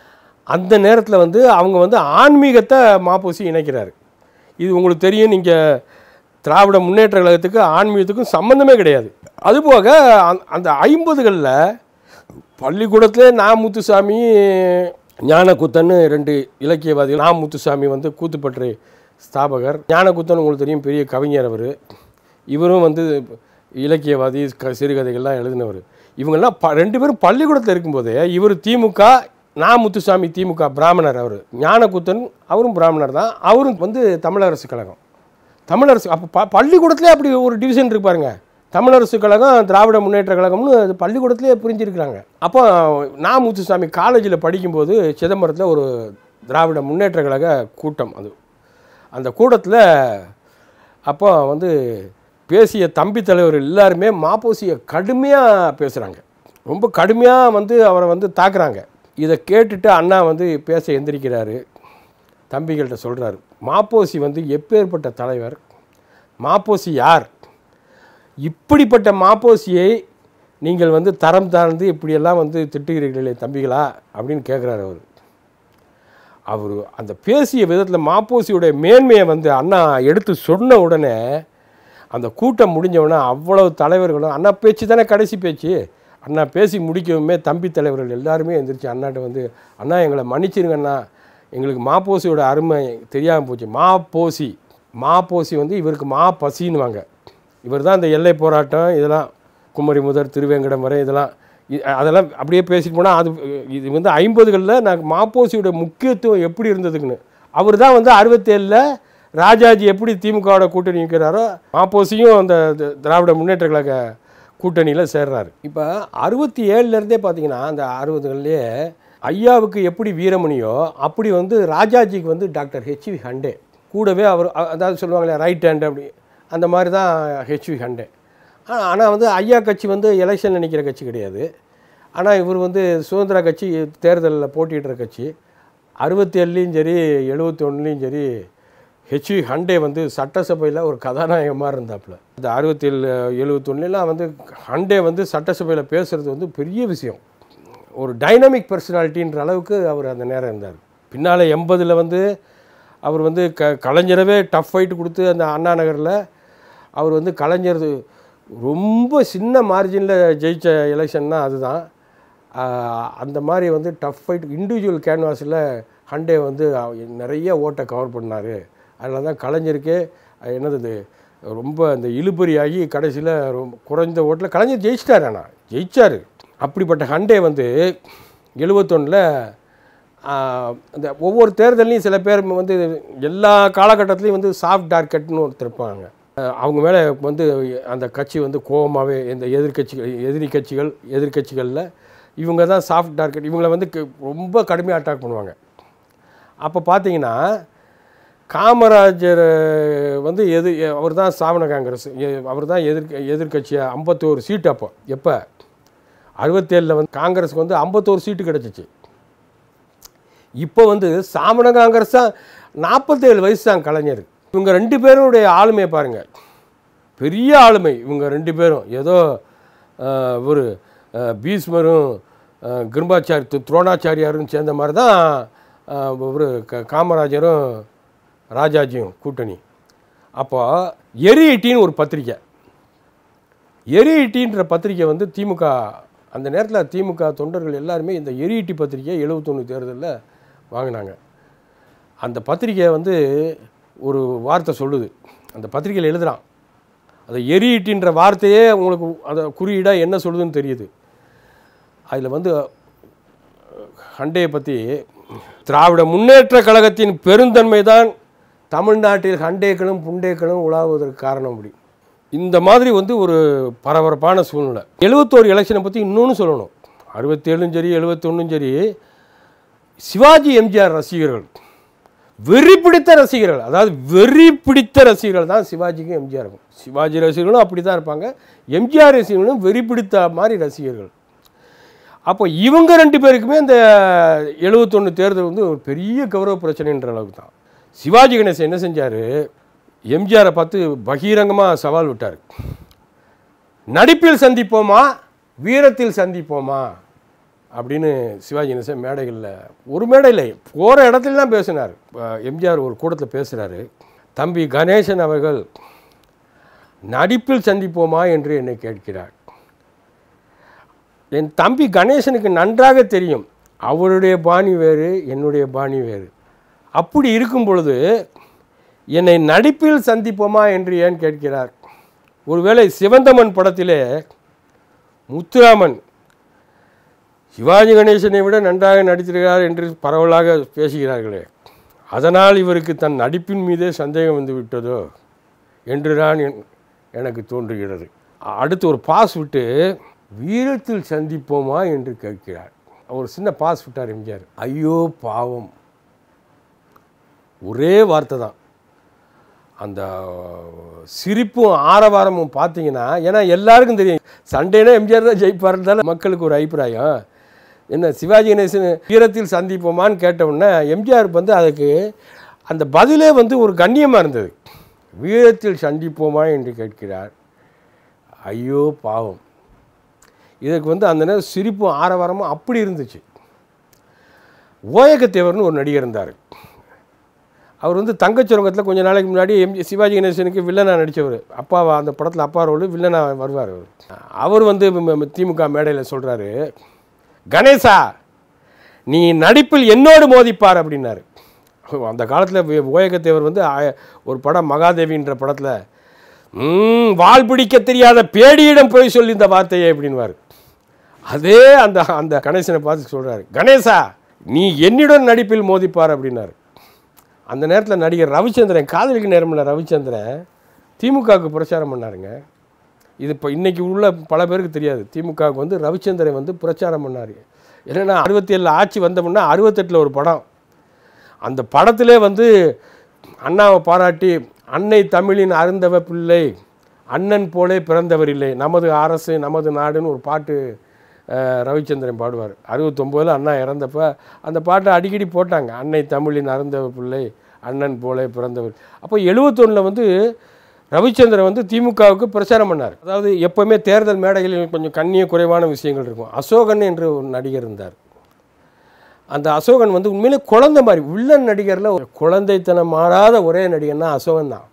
B: அந்த நேரத்தில் வந்து அவங்க வந்து ஆன்மீகத்தை மாப்போசி இணைக்கிறாரு இது உங்களுக்கு தெரியும் நீங்கள் திராவிட முன்னேற்ற கழகத்துக்கு ஆன்மீகத்துக்கும் சம்மந்தமே கிடையாது அதுபோக அந்த- அந்த ஐம்பதுகளில் பள்ளிக்கூடத்திலே நா முத்துசாமி ஞானகுத்தன்னு ரெண்டு இலக்கியவாதிகள் நா முத்துசாமி வந்து கூத்துப்பற்றை ஸ்தாபகர் ஞானகுத்தன் உங்களுக்கு தெரியும் பெரிய கவிஞர் அவர் இவரும் வந்து இலக்கியவாதி க சிறுகதைகள்லாம் எழுதினவர் இவங்கெல்லாம் ப ரெண்டு பேரும் பள்ளிக்கூடத்தில் இருக்கும்போதே இவர் திமுக நா முத்துசாமி திமுக பிராமணர் அவர் ஞானகுத்தன் அவரும் பிராமணர் தான் அவரும் வந்து தமிழரசு கழகம் தமிழரசு அப்போ ப பள்ளிக்கூடத்துலேயே அப்படி ஒரு டிவிஷன் இருக்கு பாருங்க தமிழரசு கழகம் திராவிட முன்னேற்ற கழகம்னு அது பள்ளிக்கூடத்துலேயே புரிஞ்சிருக்கிறாங்க அப்போ நான் முத்துசாமி காலேஜில் படிக்கும்போது சிதம்பரத்தில் ஒரு திராவிட முன்னேற்ற கழக கூட்டம் அது அந்த கூட்டத்தில் அப்போ வந்து பேசிய தம்பி தலைவர் எல்லாருமே மாப்போசியை கடுமையாக பேசுகிறாங்க ரொம்ப கடுமையாக வந்து அவரை வந்து தாக்குறாங்க இதை கேட்டுட்டு அண்ணா வந்து பேச எந்திரிக்கிறாரு தம்பிகள்கிட்ட சொல்கிறாரு மாப்போசி வந்து எப்பேற்பட்ட தலைவர் மாப்போசி யார் இப்படிப்பட்ட மாப்போசியை நீங்கள் வந்து தரம் தாழ்ந்து இப்படியெல்லாம் வந்து திட்டுகிறீர்களே தம்பிகளா அப்படின்னு கேட்குறாரு அவர் அவர் அந்த பேசிய விதத்தில் மாப்போசியுடைய மேன்மையை வந்து அண்ணா எடுத்து சொன்ன உடனே அந்த கூட்டம் முடிஞ்ச உடனே அவ்வளவு தலைவர்களும் அண்ணா பேச்சு தானே கடைசி பேச்சு அண்ணா பேசி முடிக்கவுமே தம்பி தலைவர்கள் எல்லாருமே எந்திரிச்சு அண்ணாட்ட வந்து அண்ணா எங்களை மன்னிச்சிருங்க அண்ணா எங்களுக்கு மாப்போசியோட அருமை தெரியாமல் போச்சு மாப்போசி மாப்போசி வந்து இவருக்கு மா பசின்னுவாங்க இவர் தான் இந்த எல்லை போராட்டம் இதெல்லாம் குமரி முதல் திருவேங்கடம் வரை இதெல்லாம் இ- அதெல்லாம் அப்படியே பேசிட்டு போனால் அது இது வந்து ஐம்பதுகளில் நான் மாப்போசியோட முக்கியத்துவம் எப்படி இருந்ததுக்குன்னு அவர் தான் வந்து அறுபத்தேழில் ராஜாஜி எப்படி திமுகவோட கூட்டணி நிற்கிறாரோ மாப்போசியும் அந்த தி- திராவிட முன்னேற்ற கழக கூட்டணியில் சேர்றாரு இப்போ அறுபத்தி ஏழுலேருந்தே பார்த்தீங்கன்னா அந்த அறுபதுகள்லேயே ஐயாவுக்கு எப்படி வீரமணியோ அப்படி வந்து ராஜாஜிக்கு வந்து டாக்டர் ஹெச்வி ஹண்டே கூடவே அவர் அ- அதாவது சொல்லுவாங்களே ரைட் ஹேண்ட் அப்படி அந்த மாதிரி தான் ஹெச்வி ஹண்டே ஆனால் வந்து ஐயா கட்சி வந்து எலெக்ஷனில் நிற்கிற கட்சி கிடையாது ஆனால் இவர் வந்து சுதந்திர கட்சி தேர்தலில் போட்டியிடுற கட்சி அறுபத்தேழுலேயும் சரி எழுபத்தி ஒன்றுலேயும் சரி ஹெச்வி ஹண்டே வந்து சட்டசபையில் ஒரு கதாநாயகமாக இருந்தாப்புல இந்த அறுபத்தேழு எழுபத்தொன்னுலாம் வந்து ஹண்டே வந்து சட்டசபையில் பேசுகிறது வந்து பெரிய விஷயம் ஒரு டைனமிக் பர்சனாலிட்டின்ற அளவுக்கு அவர் அந்த நேரம் இருந்தார் பின்னால் எண்பதில் வந்து அவர் வந்து க கலைஞரவே டஃப் ஃபைட் கொடுத்து அந்த அண்ணா நகரில் அவர் வந்து கலைஞர் ரொம்ப சின்ன மார்ஜினில் ஜெயித்த எலெக்ஷன்னா அதுதான் ஆஹ் அந்த மாதிரி வந்து டஃப் ஃபைட் இண்டிவிஜுவல் கேன்வாஸில் ஹண்டே வந்து அவ- நிறைய ஓட்டை கவர் பண்ணார் அதனால தான் கலைஞருக்கே அஹ் என்னது இது, ரொம்ப அந்த இழுபறியாகி கடைசியில் ரொம்ப குறைந்த ஓட்டில் கலைஞர் ஜெயிச்சிட்டார் ஆனால் ஜெயிச்சார் அப்படிப்பட்ட ஹண்டே வந்து எழுபத்தொன்னில் அந்த ஒவ்வொரு தேர்தல்லையும் சில பேர் வந்து எல்லா காலகட்டத்திலையும் வந்து சாஃப்ட் டார்கெட்னு ஒருத்தர் இருப்பாங்க அஹ் அவங்க மேலே வந்து அந்த கட்சி வந்து கோபமாகவே இந்த எதிர்க்கட்சிகள் எதிரி கட்சிகள் எதிர்க்கட்சிகளில் இவங்க தான் சாஃப்ட் டார்கெட் இவங்களை வந்து க- ரொம்ப கடுமையாக அட்டாக் பண்ணுவாங்க அப்போ பார்த்தீங்கன்னா காமராஜர் வந்து எது அவர் தான் சாவன காங்கிரஸ் அவர் தான் எதிர்க்க எதிர்கட்சியாக ஐம்பத்தோரு சீட்டு அப்போ எப்போ அறுபத்தேழில் வந்து காங்கிரஸுக்கு வந்து ஐம்பத்தோரு சீட்டு கிடச்சிச்சு இப்போ வந்து சாமன காங்கிரஸ் தான் நாற்பத்தேழு வயசு தான் கலைஞர் இவங்க ரெண்டு பேருடைய ஆளுமையை பாருங்கள் பெரிய ஆளுமை இவங்க ரெண்டு பேரும் ஏதோ அஹ், ஒரு அஹ், பீஷ்மரும் அஹ், கிரும்பாச்சாரி து- துரோணாச்சாரியாரும் சேர்ந்த மாதிரி தான் அஹ், ஒரு க காமராஜரும் ராஜாஜியும் கூட்டணி அப்போ எரியிட்டின்னு ஒரு பத்திரிக்கை எரியிட்டின்ற பத்திரிக்கை வந்து திமுக அந்த நேரத்தில் திமுக தொண்டர்கள் எல்லாருமே இந்த எரியிட்டி பத்திரிக்கை எழுபத்தொன்று தேர்தலில் வாங்கினாங்க அந்த பத்திரிக்கை வந்து ஒரு வார்த்தை சொல்லுது அந்த பத்திரிக்கையில் எழுதுறான் அந்த எரியிட்டின்ற வார்த்தையே உங்களுக்கு அந்த குறியீடாக என்ன சொல்லுதுன்னு தெரியுது அதில் வந்து ஹண்டையை பற்றி திராவிட முன்னேற்ற கழகத்தின் பெருந்தன்மை தான் தமிழ்நாட்டில் ஹண்டேக்களும் புண்டேக்களும் உலாவுவதற்கு காரணம் அப்படி இந்த மாதிரி வந்து ஒரு பரபரப்பான சூழ்நிலை எழுபத்தோரு எலெக்ஷனை பற்றி இன்னொன்று சொல்லணும் அறுபத்தேழும் சரி எழுபத்தொன்னும் சரி சிவாஜி எம்ஜிஆர் ரசிகர்கள் வெறி பிடித்த ரசிகர்கள் அதாவது வெறி பிடித்த ரசிகர்கள் தான் சிவாஜிக்கும் எம்ஜிஆருக்கும் சிவாஜி ரசிகர்களும் அப்படி தான் இருப்பாங்க எம்ஜிஆர் ரசிகர்களும் வெறி பிடித்த மாதிரி ரசிகர்கள் அப்போ இவங்க ரெண்டு பேருக்குமே இந்த எழுபத்தொன்று தேர்தல் வந்து ஒரு பெரிய கௌரவ பிரச்சனைன்ற அளவுக்கு தான் சிவாஜி கணேசன் என்ன செஞ்சார் எம்ஜிஆரை பார்த்து பகிரங்கமாக சவால் விட்டார் நடிப்பில் சந்திப்போமா வீரத்தில் சந்திப்போமா அப்படின்னு சிவாஜி கணேசன் மேடைகளில் ஒரு மேடையில் போகிற இடத்துலலாம் பேசினார் அஹ் எம்ஜிஆர் ஒரு கூட்டத்தில் பேசுகிறாரு தம்பி கணேசன் அவர்கள் நடிப்பில் சந்திப்போமா என்று என்னை கேட்கிறார் என் தம்பி கணேசனுக்கு நன்றாக தெரியும் அவருடைய பாணி வேறு என்னுடைய பாணி வேறு அப்படி இருக்கும் பொழுது என்னை நடிப்பில் சந்திப்போமா என்று ஏன் கேட்கிறார் ஒருவேளை சிவந்தமன் படத்திலே முத்துராமன் சிவாஜி கணேசனை விட நன்றாக நடித்திருக்கிறார் என்று பரவலாக பேசுகிறார்களே அதனால் இவருக்கு தன் நடிப்பின் மீதே சந்தேகம் வந்து விட்டதோ என்றுதான் என்- எனக்கு தோன்றுகிறது அடுத்து ஒரு பாஸ் விட்டு வீரத்தில் சந்திப்போமா என்று கேட்கிறார் ஒரு சின்ன பாஸ் விட்டார் எம்ஜிஆர் ஐயோ பாவம் ஒரே வார்த்தை தான் அந்த சிரிப்பும் ஆரவாரமும் பார்த்தீங்கன்னா ஏன்னா எல்லாருக்கும் தெரியும் சண்டேனா எம்ஜிஆர் தான் ஜெயிப்பாருன்னு தானே மக்களுக்கு ஒரு அபிப்பிராயம் என்ன சிவாஜி கணேசன் வீரத்தில் சந்திப்போமான்னு கேட்ட உடனே எம்ஜிஆர் வந்து அதுக்கு அந்த பதிலே வந்து ஒரு கண்ணியமாக இருந்தது வீரத்தில் சந்திப்போமா என்று கேட்கிறார் ஐயோ பாவம் இதுக்கு வந்து அந்த நேரம் சிரிப்பும் ஆரவாரமும் அப்படி இருந்துச்சு ஓயகத்தேவர்னு ஒரு நடிகர் இருந்தார் அவர் வந்து தங்கச்சுரங்கத்தில் கொஞ்ச நாளைக்கு முன்னாடி எம் சிவாஜி கணேசனுக்கு வில்லனா நடித்தவர் அப்பா அந்த படத்தில் அப்பா ரோல் வில்லனா வருவார் அவர் அவர் வந்து ம- ம- திமுக மேடையில் சொல்கிறாரு கணேசா நீ நடிப்பில் என்னோடு மோதிப்பார் அப்படின்னாரு அந்த காலத்தில் ஓயகத்தேவர் வந்து ஆய- ஒரு படம் மகாதேவின்ற படத்தில் "ம், வால் பிடிக்க தெரியாத பேடியிடம் போய் சொல்லி இந்த வார்த்தையை அப்படின்வார் அதே அந்த அந்த கணேசனை பார்த்து சொல்கிறாரு கணேசா நீ என்னுடன் நடிப்பில் மோதிப்பார் அப்படின்னாரு அந்த நேரத்தில் நடிகர் ரவிச்சந்திரன் காதலிக்கு நேரமில்ல ரவிச்சந்திரன் திமுகவுக்கு பிரச்சாரம் பண்ணாருங்க இது இப்போ இன்னைக்கு உள்ள பல பேருக்கு தெரியாது திமுகவுக்கு வந்து ரவிச்சந்திரன் வந்து பிரச்சாரம் பண்ணார் என்னென்னா அறுபத்தி ஏழில் ஆட்சி வந்தோம்னா அறுபத்தெட்டில் ஒரு படம் அந்த படத்திலே வந்து அண்ணாவை பாராட்டி அன்னை தமிழின் அருந்தவ பிள்ளை அண்ணன் போலே பிறந்தவர் இல்லை நமது அரசு நமது நாடுன்னு ஒரு பாட்டு அஹ், ரவிச்சந்திரன் பாடுவார் அறுபத்தொம்போதில் அண்ணா இறந்தப்ப அந்த பாட்டை அடிக்கடி போட்டாங்க அன்னை தமிழின் அருந்தவ பிள்ளை அண்ணன் போலே பிறந்தவர் அப்போ எழுபத்தொன்னில் வந்து ரவிச்சந்திரன் வந்து திமுகவுக்கு பிரச்சாரம் பண்ணார் அதாவது எப்போவுமே தேர்தல் மேடைகளில் கொஞ்சம் கண்ணிய குறைவான விஷயங்கள் இருக்கும் அசோகன் என்று ஒரு நடிகர் இருந்தார் அந்த அசோகன் வந்து உண்மையிலே குழந்தை மாதிரி வில்லன் நடிகரில் ஒரு குழந்தைத்தனம் மாறாத ஒரே நடிகர்னா அசோகன் தான்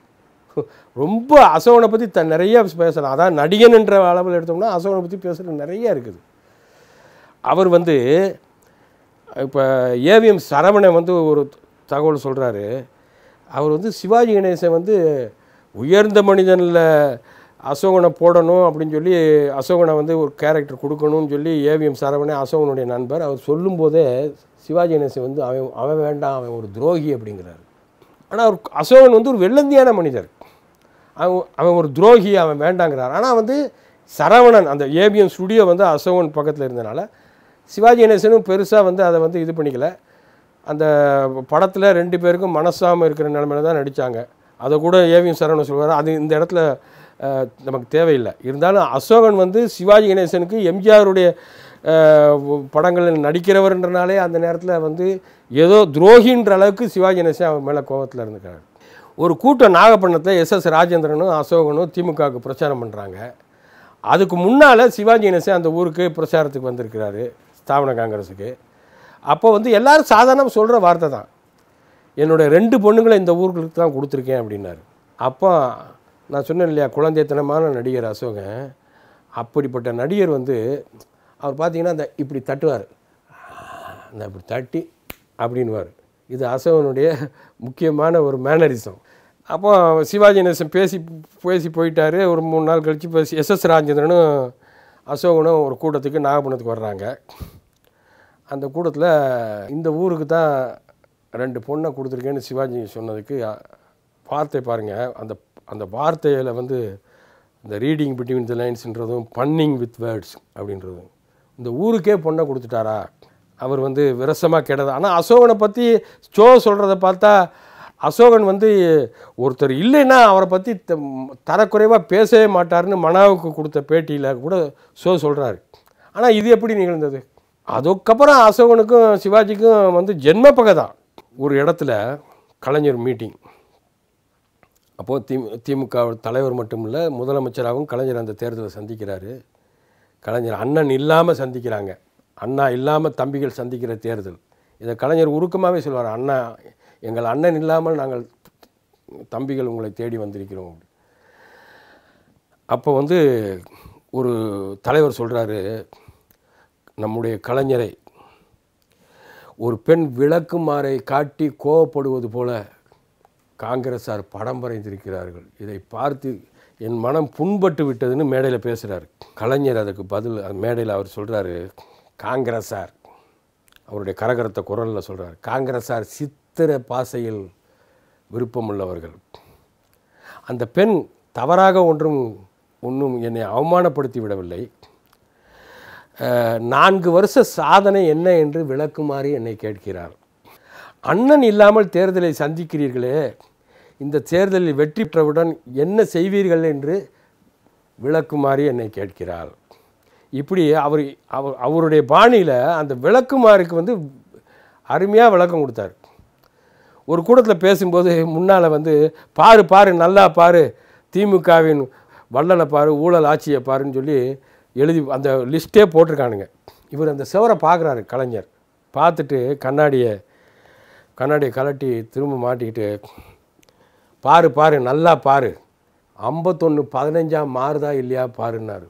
B: ரொம்ப அசோகனை பற்றி த நிறைய பேசலாம் அதான் நடிகன் என்ற அளவில் எடுத்தோம்னா அசோகனை பற்றி பேசுகிறது நிறைய இருக்குது அவர் வந்து இப்போ ஏவிஎம் சரவணன் வந்து ஒரு தகவல் சொல்கிறாரு அவர் வந்து சிவாஜி கணேசன் வந்து உயர்ந்த மனிதனில் அசோகனை போடணும் அப்படின்னு சொல்லி அசோகனை வந்து ஒரு கேரக்டர் கொடுக்கணும்னு சொல்லி ஏவிஎம் சரவணன் அசோகனுடைய நண்பர் அவர் சொல்லும்போதே சிவாஜி கணேசன் வந்து அவன் அவன் வேண்டாம் அவன் ஒரு துரோகி அப்படிங்கிறாரு ஆனால் அவர் அசோகன் வந்து ஒரு வெள்ளந்தியான மனிதர் அவன் அவன் ஒரு துரோகி அவன் வேண்டாங்கிறார் ஆனால் வந்து சரவணன் அந்த ஏபிஎம் ஸ்டுடியோ வந்து அசோகன் பக்கத்தில் இருந்தனால சிவாஜி கணேசனும் பெருசாக வந்து அதை வந்து இது பண்ணிக்கல அந்த படத்தில் ரெண்டு பேருக்கும் மனசாமல் இருக்கிற நிலமையில தான் நடித்தாங்க அதை கூட ஏவிஎம் சரவணன் சொல்வார் அது இந்த இடத்துல அஹ், நமக்கு தேவையில்லை இருந்தாலும் அசோகன் வந்து சிவாஜி கணேசனுக்கு எம்ஜிஆருடைய அஹ், படங்களில் நடிக்கிறவர்ன்றனாலே அந்த நேரத்தில் வந்து ஏதோ துரோகின்ற அளவுக்கு சிவாஜி கணேசன் அவன் மேலே கோபத்தில் இருந்துக்கிறார் ஒரு கூட்டம் நாகப்பட்டினத்தில் எஸ் எஸ் ராஜேந்திரனும் அசோகனும் திமுகவுக்கு பிரச்சாரம் பண்ணுறாங்க அதுக்கு முன்னால் சிவாஜி கணேசன் அந்த ஊருக்கு பிரச்சாரத்துக்கு வந்திருக்கிறாரு ஸ்தாபன காங்கிரஸுக்கு அப்போ வந்து எல்லாரும் சாதாரணமாக சொல்கிற வார்த்தை தான் என்னோட ரெண்டு பொண்ணுங்களை இந்த ஊருக்கு தான் கொடுத்துருக்கேன் அப்படின்னாரு அப்போ நான் சொன்னேன் இல்லையா குழந்தைத்தனமான நடிகர் அசோகன் அப்படிப்பட்ட நடிகர் வந்து அவர் பார்த்தீங்கன்னா இந்த இப்படி தட்டுவார் இந்த இப்படி தட்டி அப்படின்வார் இது அசோகனுடைய முக்கியமான ஒரு மேனரிசம் அப்போ சிவாஜி கணேசன் பேசி பேசி போயிட்டாரு ஒரு மூணு நாள் கழித்து பேசி எஸ் எஸ் ராஜேந்திரனும் அசோகனும் ஒரு கூட்டத்துக்கு நாகப்பட்டினத்துக்கு வர்றாங்க அந்த கூட்டத்தில் இந்த ஊருக்கு தான் ரெண்டு பொண்ணை கொடுத்துருக்கேன்னு சிவாஜி சொன்னதுக்கு அ, வார்த்தை பாருங்கள் அந்த அந்த வார்த்தையில் வந்து இந்த ரீடிங் பிட்வீன் த லைன்ஸ்ன்றதும் பன்னிங் வித் வேர்ட்ஸ் அப்படின்றதும் இந்த ஊருக்கே பொண்ணை கொடுத்துட்டாரா அவர் வந்து விரசமாக கெட்டது ஆனால் அசோகனை பற்றி ஷோ சொல்கிறத பார்த்தா அசோகன் வந்து ஒருத்தர் இல்லைன்னா அவரை பற்றி தரக்குறைவாக பேசவே மாட்டாருன்னு மனாவுக்கு கொடுத்த பேட்டியில் கூட ஷோ சொல்கிறாரு ஆனால் இது எப்படி நிகழ்ந்தது அதுக்கப்புறம் அசோகனுக்கும் சிவாஜிக்கும் வந்து ஜென்ம பகை தான் ஒரு இடத்துல கலைஞர் மீட்டிங் அப்போது தி திமுக தலைவர் மட்டும் இல்லை முதலமைச்சராகவும் கலைஞர் அந்த தேர்தலை சந்திக்கிறாரு கலைஞர் அண்ணன் இல்லாமல் சந்திக்கிறாங்க அண்ணா இல்லாமல் தம்பிகள் சந்திக்கிற தேர்தல் இதை கலைஞர் உருக்கமாகவே சொல்வார் அண்ணா எங்கள் அண்ணன் இல்லாமல் நாங்கள் தம்பிகள் உங்களை தேடி வந்திருக்கிறோம் அப்படி. அப்போ வந்து ஒரு தலைவர் சொல்கிறாரு நம்முடைய கலைஞரை ஒரு பெண் விளக்குமாறை காட்டி கோவப்படுவது போல காங்கிரஸார் படம் வரைந்திருக்கிறார்கள் இதை பார்த்து என் மனம் புண்பட்டு விட்டதுன்னு மேடையில் பேசுகிறார் கலைஞர் அதுக்கு பதில் அது மேடையில் அவர் சொல்கிறாரு காங்கிரஸார் அவருடைய கரகரத்த குரலில் சொல்கிறார் காங்கிரஸார் சித்திர பாசையில் விருப்பமுள்ளவர்கள் அந்த பெண் தவறாக ஒன்றும் ஒன்றும் என்னை அவமானப்படுத்தி விடவில்லை அஹ், நான்கு வருஷ சாதனை என்ன என்று விளக்குமாறு என்னை கேட்கிறார் அண்ணன் இல்லாமல் தேர்தலை சந்திக்கிறீர்களே இந்த தேர்தலில் வெற்றி பெற்றவுடன் என்ன செய்வீர்கள் என்று விளக்குமாறு என்னை கேட்கிறாள் இப்படி அவர் அவர் அவருடைய பாணியில் அந்த விளக்குமாருக்கு வந்து அருமையாக விளக்கம் கொடுத்தார் ஒரு கூட்டத்தில் பேசும்போது முன்னால் வந்து பாரு பாரு நல்லா பாரு திமுகவின் வள்ளலை பாரு ஊழல் ஆட்சியை பாருன்னு சொல்லி எழுதி அந்த லிஸ்ட்டே போட்டிருக்கானுங்க இவர் அந்த சிவரை பார்க்குறாரு கலைஞர் பார்த்துட்டு கண்ணாடியை கண்ணாடியை கலட்டி திரும்ப மாட்டிக்கிட்டு பாரு பாரு நல்லா பாரு ஐம்பத்தொன்று பதினஞ்சாம் மாறுதா இல்லையா பாருன்னாரு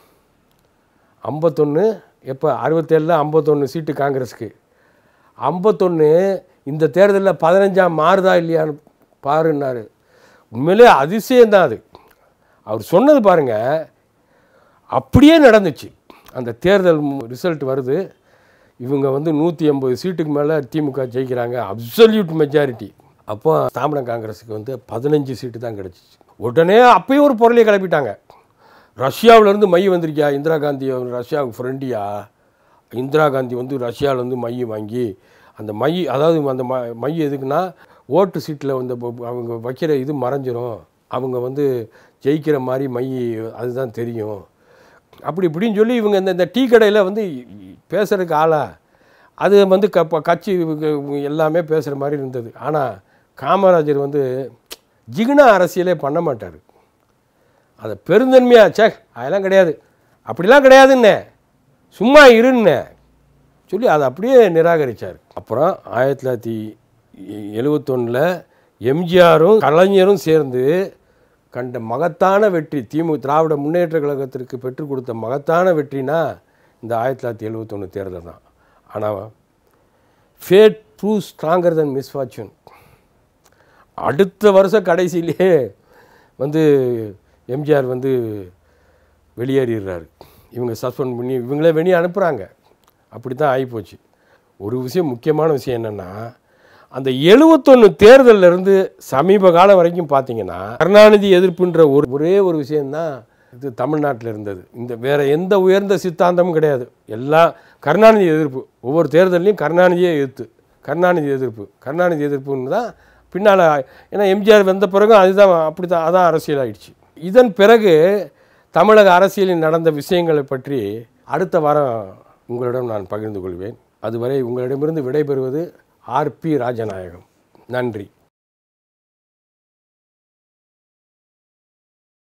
B: ஐம்பத்தொன்று எப்போ அறுபத்தேழில் ஐம்பத்தொன்று சீட்டு காங்கிரஸுக்கு ஐம்பத்தொன்று இந்த தேர்தலில் பதினஞ்சாம் மாறுதா இல்லையான்னு பாருன்னாரு உண்மையிலே அதிசயம்தான் அது அவர் சொன்னது பாருங்க அப்படியே நடந்துச்சு அந்த தேர்தல் ரிசல்ட் வருது இவங்க வந்து நூற்றி எண்பது சீட்டுக்கு மேலே திமுக ஜெயிக்கிறாங்க அப்சல்யூட் மெஜாரிட்டி அப்போ தாமிரம் காங்கிரஸுக்கு வந்து பதினஞ்சு சீட்டு தான் கிடச்சிச்சு உடனே அப்பயும் ஒரு பொருளையை கிளப்பிட்டாங்க ரஷ்யாவிலேருந்து மை வந்திருக்கியா இந்திரா காந்தி அவங்க ரஷ்யாவுக்கு ஃப்ரெண்டியா இந்திரா காந்தி வந்து ரஷ்யாவில் வந்து மை வாங்கி அந்த மை அதாவது அந்த ம மை எதுக்குன்னா ஓட்டு சீட்டில் வந்து ப- அவங்க வைக்கிற இது மறைஞ்சிரும் அவங்க வந்து ஜெயிக்கிற மாதிரி மை அதுதான் தெரியும் அப்படி இப்படின்னு சொல்லி இவங்க இந்த இந்த டீ கடையில் வந்து பேசுகிறதுக்கு ஆளா அது வந்து க ப- கட்சி இவங்க எல்லாமே பேசுகிற மாதிரி இருந்தது ஆனால் காமராஜர் வந்து ஜிகுணா அரசியலே பண்ண மாட்டார் அதை பெருந்தன்மையா சே அதெல்லாம் கிடையாது அப்படிலாம் கிடையாதுன்னே சும்மா இருன்னே சொல்லி அதை அப்படியே நிராகரித்தார் அப்புறம் ஆயிரத்தி தொள்ளாயிரத்தி எழுவத்தொன்னில் எம்ஜிஆரும் கலைஞரும் சேர்ந்து கண்ட மகத்தான வெற்றி திமு திராவிட முன்னேற்ற கழகத்திற்கு பெற்றுக் கொடுத்த மகத்தான வெற்றினா இந்த ஆயிரத்தி தொள்ளாயிரத்தி எழுவத்தொன்று தேர்தல் தான் ஆனால் fate prove stronger than misfortune அடுத்த வருஷம் கடைசியிலே வந்து எம்ஜிஆர் வந்து வெளியேறிடுறாரு இவங்க சஸ்பெண்ட் பண்ணி இவங்களே வெளியே அனுப்புகிறாங்க அப்படி தான் ஆகிப்போச்சு ஒரு விஷயம் முக்கியமான விஷயம் என்னென்னா அந்த எழுவத்தொன்று தேர்தல்ல இருந்து சமீப காலம் வரைக்கும் பார்த்தீங்கன்னா கருணாநிதி எதிர்ப்புன்ற ஒரு ஒரே ஒரு விஷயந்தான் இது தமிழ்நாட்டில் இருந்தது இந்த வேற எந்த உயர்ந்த சித்தாந்தமும் கிடையாது எல்லாம் கருணாநிதி எதிர்ப்பு ஒவ்வொரு தேர்தல்லையும் கருணாநிதியே எதிர்த்து கருணாநிதி எதிர்ப்பு கருணாநிதி எதிர்ப்புன்னு தான் பின்னால் ஏன்னா எம்ஜிஆர் வந்த பிறகு அதுதான் அப்படி தான் அதான் அரசியல் ஆயிடுச்சு இதன் பிறகு தமிழக அரசியலில் நடந்த விஷயங்களை பற்றி அடுத்த வாரம் உங்களிடம் நான் பகிர்ந்து கொள்வேன் அதுவரை உங்களிடமிருந்து விடைபெறுவது ஆர்பி ராஜநாயகம் நன்றி